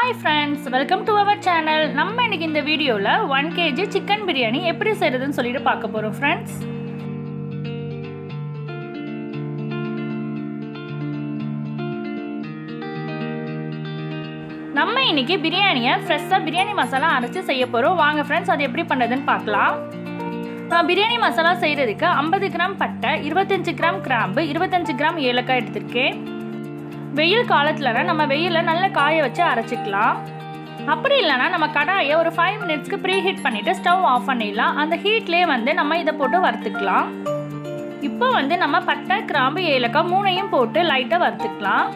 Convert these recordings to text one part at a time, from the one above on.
hi friends welcome to our channel நம்ம இன்னைக்கு இந்த வீடியோவில் ஒன் கேஜி சிக்கன் பிரியாணி எப்படி செய்கிறதுன்னு சொல்லிட்டு பார்க்க போகிறோம் ஃப்ரெண்ட்ஸ் நம்ம இன்னைக்கு பிரியாணியை ஃப்ரெஷ்ஷாக பிரியாணி மசாலா அரைச்சி செய்ய போகிறோம் வாங்க ஃப்ரெண்ட்ஸ் அது எப்படி பண்ணுறதுன்னு பார்க்கலாம் நான் பிரியாணி மசாலா செய்கிறதுக்கு ஐம்பது கிராம் பட்டை இருபத்தஞ்சி கிராம் கிராம்பு இருபத்தஞ்சி கிராம் ஏலக்காய் எடுத்திருக்கேன் வெயில் காலத்துலனா நம்ம வெயிலில் நல்லா காய வச்சு அரைச்சிக்கலாம் அப்படி இல்லைனா நம்ம கடாயை ஒரு ஃபைவ் மினிட்ஸ்க்கு ப்ரீ ஹீட் பண்ணிவிட்டு ஸ்டவ் ஆஃப் பண்ணிடலாம் அந்த ஹீட்லேயே வந்து நம்ம இதை போட்டு வறுத்துக்கலாம் இப்போ வந்து நம்ம பட்டை கிராம்பு ஏலக்காய் மூணையும் போட்டு லைட்டாக வறுத்துக்கலாம்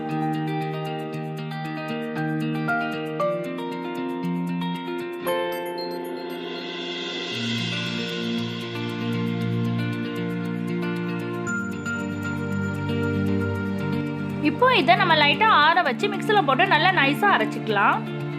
இப்போ இதை நம்ம லைட்டாக ஆற வச்சு மிக்சியில் போட்டு நல்லா நைஸாக அரைச்சிக்கலாம்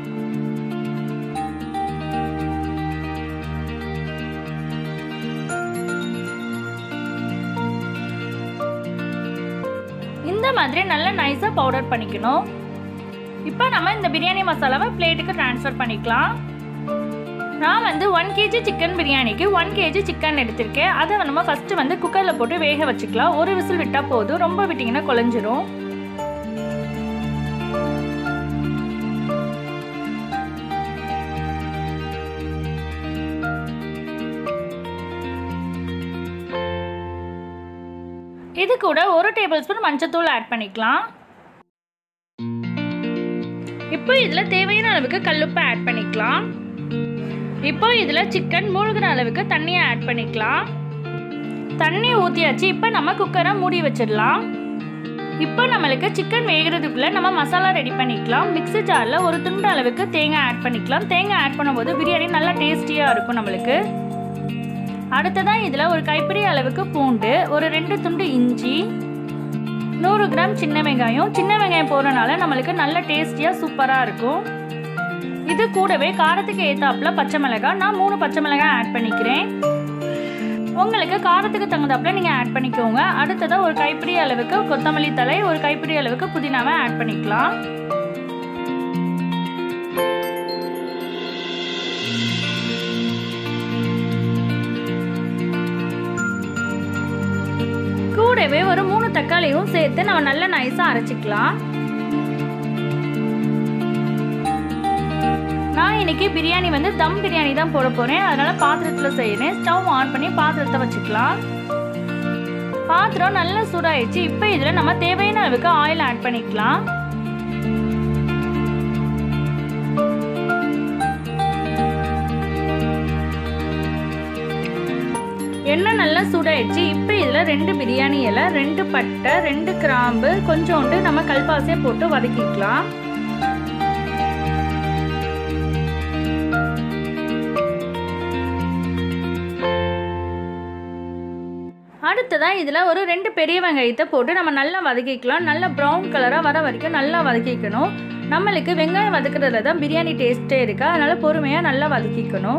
இந்த மாதிரி நல்லா நைஸாக பவுடர் பண்ணிக்கணும் இப்போ நம்ம இந்த பிரியாணி மசாலாவை பிளேட்டுக்கு ட்ரான்ஸ்ஃபர் பண்ணிக்கலாம் நான் வந்து ஒன் கேஜி சிக்கன் பிரியாணிக்கு ஒன் கேஜி சிக்கன் எடுத்திருக்கேன் அதை நம்ம ஃபஸ்ட்டு வந்து குக்கரில் போட்டு வேக வச்சுக்கலாம் ஒரு விசில் விட்டால் போதும் ரொம்ப விட்டிங்கன்னா குழஞ்சிரும் இது கூட ஒரு டேபிள் ஸ்பூன் மஞ்சத்தூள் ஆட் பண்ணிக்கலாம் இப்போ இதில் தேவையான அளவுக்கு கல்லுப்பை ஆட் பண்ணிக்கலாம் இப்போ இதில் சிக்கன் மூழ்கிற அளவுக்கு தண்ணியை ஆட் பண்ணிக்கலாம் தண்ணி ஊற்றியாச்சு இப்போ நம்ம குக்கரை மூடி வச்சிடலாம் இப்போ நம்மளுக்கு சிக்கன் வேகிறதுக்குள்ளே நம்ம மசாலா ரெடி பண்ணிக்கலாம் மிக்ஸி ஜாரில் ஒரு துண்டு அளவுக்கு தேங்காய் ஆட் பண்ணிக்கலாம் தேங்காய் ஆட் பண்ணும்போது பிரியாணி நல்லா டேஸ்டியாக இருக்கும் நம்மளுக்கு அடுத்ததான் இதில் ஒரு கைப்பிடி அளவுக்கு பூண்டு ஒரு ரெண்டு துண்டு இஞ்சி நூறு கிராம் சின்ன வெங்காயம் சின்ன வெங்காயம் போடுறனால நம்மளுக்கு நல்ல டேஸ்டியாக சூப்பராக இருக்கும் இது கூடவே காரத்துக்கு ஏத்தாப்புல பச்சை மிளகாய் நான் மூணு பச்சை மிளகாய் ஆட் பண்ணிக்கிறேன் உங்களுக்கு காரத்துக்கு தகுந்தாப்புல நீங்கள் ஆட் பண்ணிக்கோங்க அடுத்ததாக ஒரு கைப்பிடி அளவுக்கு கொத்தமல்லி தலை ஒரு கைப்பிடி அளவுக்கு புதினாவை ஆட் பண்ணிக்கலாம் கூடவே ஒரு மூணு தக்காளியும் சேர்த்து நம்ம நல்லா நைஸாக அரைச்சிக்கலாம் நான் இன்னைக்கு பிரியாணி வந்து தம் பிரியாணி தான் போட போகிறேன் அதனால் பாத்திரத்தில் செய்கிறேன் ஸ்டவ் ஆன் பண்ணி பாத்திரத்தை வச்சுக்கலாம் பாத்திரம் நல்லா சூடாயிடுச்சு இப்போ இதில் நம்ம தேவையான அளவுக்கு ஆயில் ஆட் பண்ணிக்கலாம் எண்ணெய் நல்லா சூடாயிடுச்சு இப்போ இதில் ரெண்டு பிரியாணி இலை ரெண்டு பட்டை ரெண்டு கிராம்பு கொஞ்சோண்டு நம்ம கல்பாசையை போட்டு வதக்கிக்கலாம் அடுத்ததாக இதில் ஒரு ரெண்டு பெரிய வெங்காயத்தை போட்டு நம்ம நல்லா வதக்கிக்கலாம் நல்லா ப்ரௌன் கலராக வர வரைக்கும் நல்லா வதக்கிக்கணும் நம்மளுக்கு வெங்காயம் வதக்குறதுல தான் பிரியாணி டேஸ்ட்டே இருக்கா அதனால் பொறுமையாக நல்லா வதக்கிக்கணும்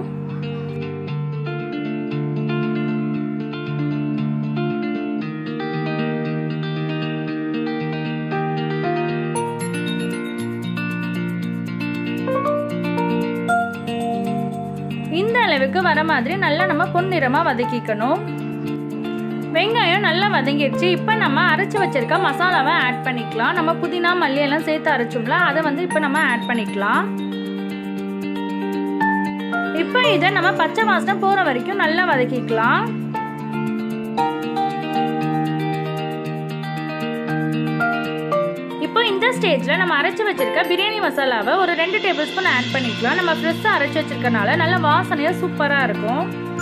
இந்த அளவுக்கு வர மாதிரி நல்லா நம்ம பொன்னிறமாக வதக்கிக்கணும் வெங்காயம் நல்லா வதங்கிடுச்சு இப்போ நம்ம அரைச்சி வச்சிருக்க மசாலாவை ஆட் பண்ணிக்கலாம் நம்ம புதினா மல்லி எல்லாம் சேர்த்து அரைச்சோம்ல அதை வந்து இப்போ நம்ம ஆட் பண்ணிக்கலாம் இப்போ இதை நம்ம பச்சை வாசனை போகிற வரைக்கும் நல்லா வதக்கிக்கலாம் இப்போ இந்த ஸ்டேஜில் நம்ம அரைச்சி வச்சிருக்க பிரியாணி மசாலாவை ஒரு ரெண்டு டேபிள் ஸ்பூன் ஆட் பண்ணிக்கலாம் நம்ம ஃப்ரெஷ்ஷாக அரைச்சி வச்சிருக்கனால நல்லா வாசனையாக சூப்பராக இருக்கும்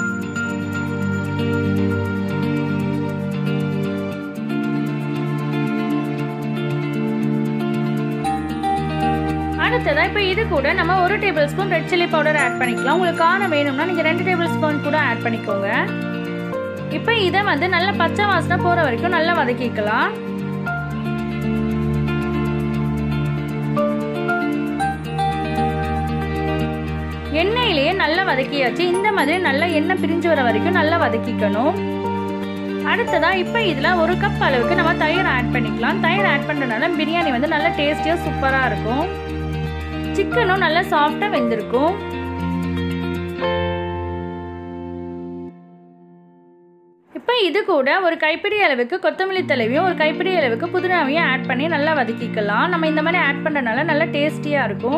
அடுத்ததாக இப்போ இது கூட நம்ம ஒரு tablespoon red chilli powder add பண்ணிக்கலாம் உங்களுக்கு காரம் வேணும்னா நீங்கள் ரெண்டு டேபிள் ஸ்பூன் கூட ஆட் பண்ணிக்கோங்க இப்போ இதை வந்து நல்ல பச்சை வாசனை போகிற வரைக்கும் நல்லா வதக்கிக்கலாம் எண்ணெயிலேயே நல்லா வதக்கியாச்சு இந்த மாதிரி நல்லா எண்ணெய் பிரிஞ்சு வர வரைக்கும் நல்லா வதக்கிக்கணும் அடுத்ததாக இப்போ இதில் ஒரு கப் அளவுக்கு நம்ம தயிர் ஆட் பண்ணிக்கலாம் தயிர் ஆட் பண்ணுறதுனால பிரியாணி வந்து நல்லா டேஸ்டியாக சூப்பராக இருக்கும் சிக்கனும் நல்லா சாஃப்டாக வெந்திருக்கும் இப்போ இது கூட ஒரு கைப்பிடி அளவுக்கு கொத்தமல்லி தலைவையும் ஒரு கைப்பிடி அளவுக்கு புதினாவையும் ஆட் பண்ணி நல்லா வதக்கிக்கலாம் நம்ம இந்த மாதிரி ஆட் பண்ணுறதுனால நல்லா டேஸ்டியாக இருக்கும்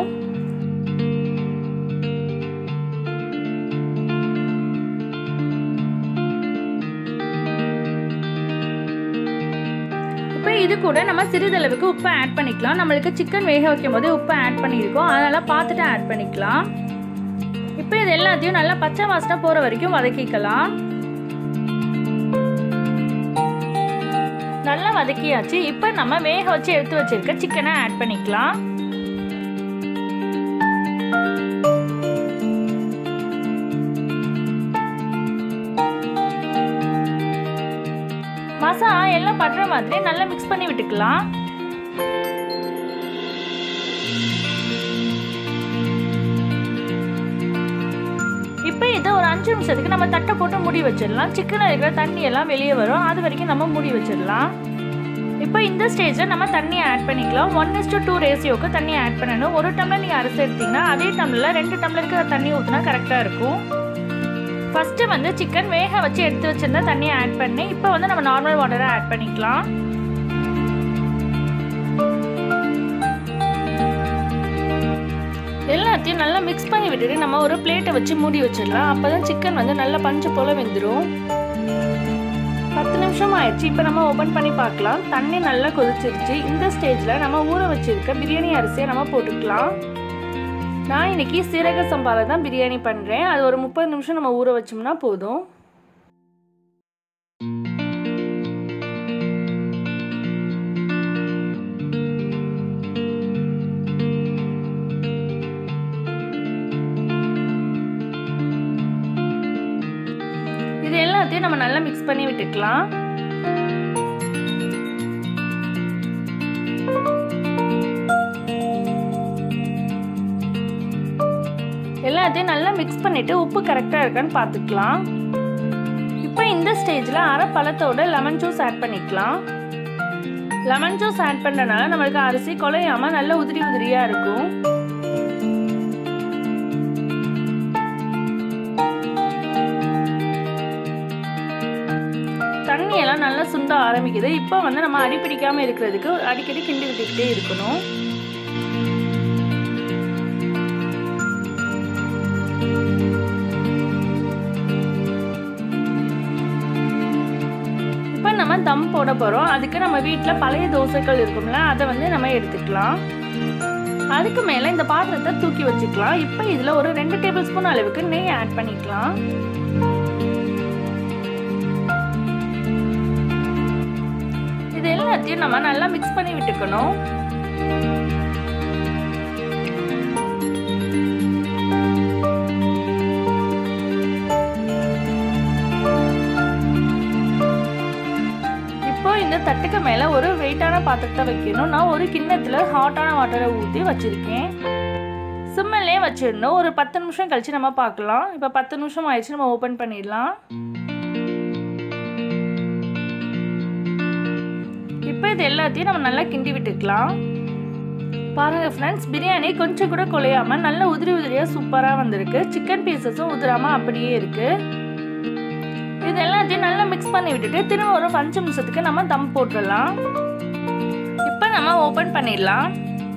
இப்போ இது கூட நம்ம சிறிதளவுக்கு உப்பை ஆட் பண்ணிக்கலாம் நம்மளுக்கு சிக்கன் வேக வைக்கும் போது உப்பை ஆட் பண்ணியிருக்கோம் அதனால் பார்த்துட்டு ஆட் பண்ணிக்கலாம் இப்போ இது எல்லாத்தையும் நல்லா பச்சை வாசனை போகிற வரைக்கும் வதக்கிக்கலாம் நல்லா வதக்கியாச்சு இப்போ நம்ம வேக வச்சு எடுத்து வச்சிருக்க சிக்கனை ஆட் பண்ணிக்கலாம் மசாலா எல்லாம் படுற மாதிரி நல்லா மிக்ஸ் பண்ணி விட்டுக்கலாம் இப்போ இதை ஒரு அஞ்சு நிமிஷத்துக்கு நம்ம தட்டை போட்டு மூடி வச்சிடலாம் சிக்கனில் இருக்கிற தண்ணி எல்லாம் வெளியே வரும் அது வரைக்கும் நம்ம மூடி வச்சிடலாம் இப்போ இந்த ஸ்டேஜில் நம்ம தண்ணி ஆட் பண்ணிக்கலாம் ஒன் இஸ் டு டூ ரேசியோக்கு தண்ணி ஆட் பண்ணணும் ஒரு டம்ளர் நீங்கள் அரிசி எடுத்தீங்கன்னா அதே டம்ளரில் ரெண்டு டம்ளருக்கு தண்ணி ஊற்றினா கரெக்டாக இருக்கும் ஃபஸ்ட்டு வந்து சிக்கன் வேக வச்சு எடுத்து வச்சிருந்தா தண்ணியை ஆட் பண்ணி இப்போ வந்து நம்ம நார்மல் வாட்டரை ஆட் பண்ணிக்கலாம் எல்லாத்தையும் நல்லா மிக்ஸ் பண்ணி விட்டுட்டு நம்ம ஒரு பிளேட்டை வச்சு மூடி வச்சிடலாம் அப்போ தான் சிக்கன் வந்து நல்லா பஞ்சு போல் வெந்துடும் பத்து நிமிஷம் ஆயிடுச்சு இப்போ நம்ம ஓப்பன் பண்ணி பார்க்கலாம் தண்ணி நல்லா கொதிச்சிருச்சு இந்த ஸ்டேஜில் நம்ம ஊற வச்சிருக்க பிரியாணி அரிசியை நம்ம போட்டுக்கலாம் நான் இன்னைக்கு சீரக சம்பாவில் தான் பிரியாணி பண்ணுறேன் அது ஒரு முப்பது நிமிஷம் நம்ம ஊற வச்சோம்னா போதும் இது எல்லாத்தையும் நம்ம நல்லா மிக்ஸ் பண்ணி விட்டுக்கலாம் எல்லாத்தையும் நல்லா மிக்ஸ் பண்ணிட்டு உப்பு கரெக்டாக இருக்கான்னு பார்த்துக்கலாம் இப்போ இந்த ஸ்டேஜில் அரை பழத்தோட லெமன் ஜூஸ் ஆட் பண்ணிக்கலாம் லெமன் ஜூஸ் ஆட் பண்ணுறதுனால நம்மளுக்கு அரிசி குலையாம நல்ல உதிரி உதிரியாக இருக்கும் தண்ணி எல்லாம் நல்லா சுண்ட ஆரம்பிக்குது இப்போ வந்து நம்ம அடி பிடிக்காம இருக்கிறதுக்கு அடிக்கடி கிண்டி விட்டுக்கிட்டே இருக்கணும் இப்போ நம்ம தம் போட போகிறோம் அதுக்கு நம்ம வீட்டில் பழைய தோசைகள் இருக்கும்ல அதை வந்து நம்ம எடுத்துக்கலாம் அதுக்கு மேலே இந்த பாத்திரத்தை தூக்கி வச்சுக்கலாம் இப்போ இதில் ஒரு ரெண்டு டேபிள் ஸ்பூன் அளவுக்கு நெய் ஆட் பண்ணிக்கலாம் இது எல்லாத்தையும் நம்ம நல்லா மிக்ஸ் பண்ணி விட்டுக்கணும் இப்போ இந்த தட்டுக்கு மேல ஒரு வெயிட்டான பாத்திரத்தை வைக்கணும் நான் ஒரு கிண்ணத்துல ஹாட்டான வாட்டரை ஊற்றி வச்சிருக்கேன் சிம்மல்லே வச்சிடணும் ஒரு பத்து நிமிஷம் கழிச்சு நம்ம பார்க்கலாம் இப்போ பத்து நிமிஷம் ஆயிடுச்சு நம்ம ஓப்பன் பண்ணிடலாம் இப்போ இது எல்லாத்தையும் நம்ம நல்லா கிண்டி விட்டுக்கலாம் பாருங்கள் ஃப்ரெண்ட்ஸ் பிரியாணி கொஞ்சம் கூட குலையாமல் நல்ல உதிரி உதிரியாக சூப்பராக வந்திருக்கு சிக்கன் பீசஸும் உதிராமல் அப்படியே இருக்குது இது எல்லாத்தையும் நல்லா மிக்ஸ் பண்ணி விட்டுட்டு திரும்ப ஒரு அஞ்சு நிமிஷத்துக்கு நம்ம தம் போட்டுடலாம் இப்போ நம்ம ஓப்பன் பண்ணிடலாம்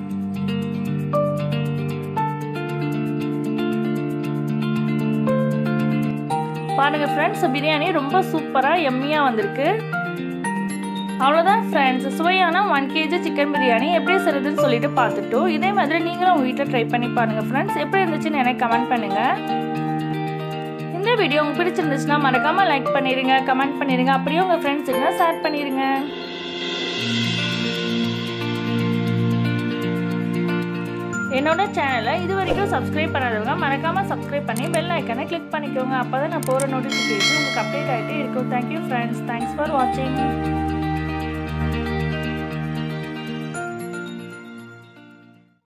பாருங்க ஃப்ரெண்ட்ஸ் பிரியாணி ரொம்ப சூப்பராக எம்மியாக வந்திருக்கு அவ்வளோதான் ஃப்ரெண்ட்ஸ் சுவையான ஒன் கேஜி சிக்கன் பிரியாணி எப்படி செய்யுதுன்னு சொல்லிட்டு பார்த்துட்டோம் இதே மாதிரி நீங்களும் உங்கள் வீட்டில் ட்ரை பண்ணி பாருங்கள் ஃப்ரெண்ட்ஸ் எப்படி இருந்துச்சுன்னு எனக்கு கமெண்ட் பண்ணுங்கள் இந்த வீடியோ உங்களுக்கு பிடிச்சிருந்துச்சுன்னா மறக்காமல் லைக் பண்ணிடுங்க கமெண்ட் பண்ணிடுங்க அப்படியே உங்கள் ஃப்ரெண்ட்ஸ் இருந்தால் ஷேர் பண்ணிடுங்க என்னோட சேனலை இது வரைக்கும் சப்ஸ்கிரைப் பண்ணாதவங்க மறக்காமல் சப்ஸ்கிரைப் பண்ணி பெல் ஐக்கனை கிளிக் பண்ணிக்கோங்க அப்போ தான் நான் போகிற நோட்டிஃபிகேஷன் உங்களுக்கு அப்டேட் ஆகிட்டே இருக்கும் தேங்க்யூ ஃப்ரெண்ட்ஸ் தேங்க்ஸ் ஃபார் வாட்சிங்